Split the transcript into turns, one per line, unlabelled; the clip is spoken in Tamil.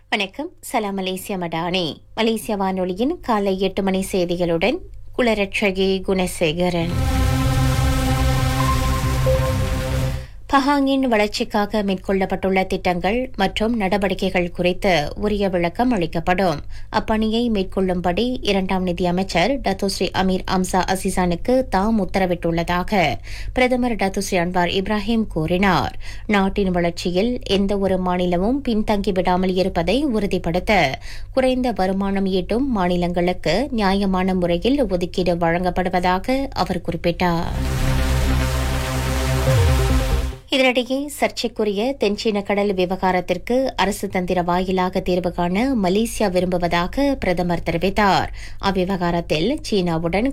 வணக்கம் சலாம் மலேசியா மடானி மலேசிய வானொலியின் காலை எட்டு மணி செய்திகளுடன் குளரட்சகி குணசேகரன் பஹாங்கின் வளர்ச்சிக்காக மேற்கொள்ளப்பட்டுள்ள திட்டங்கள் மற்றும் நடவடிக்கைகள் குறித்து உரிய விளக்கம் அளிக்கப்படும் அப்பணியை மேற்கொள்ளும்படி இரண்டாம் நிதி அமைச்சர் டத்துஸ்ரீ அமீர் அம்சா அசிசானுக்கு தாம் உத்தரவிட்டுள்ளதாக பிரதமர் டத்துஸ்ரீ அன்வார் இப்ராஹிம் கூறினார் நாட்டின் வளர்ச்சியில் எந்த ஒரு மாநிலமும் பின்தங்கிவிடாமல் இருப்பதை உறுதிப்படுத்த குறைந்த வருமானம் ஈட்டும் மாநிலங்களுக்கு நியாயமான முறையில் ஒதுக்கீடு வழங்கப்படுவதாக அவர் குறிப்பிட்டார் இதனிடையே சர்ச்சைக்குரிய தென்சீன கடல் விவகாரத்திற்கு அரசு தந்திர வாயிலாக தீர்வு காண மலேசியா விரும்புவதாக பிரதமர் தெரிவித்தார் அவ்விவகாரத்தில் சீனாவுடன்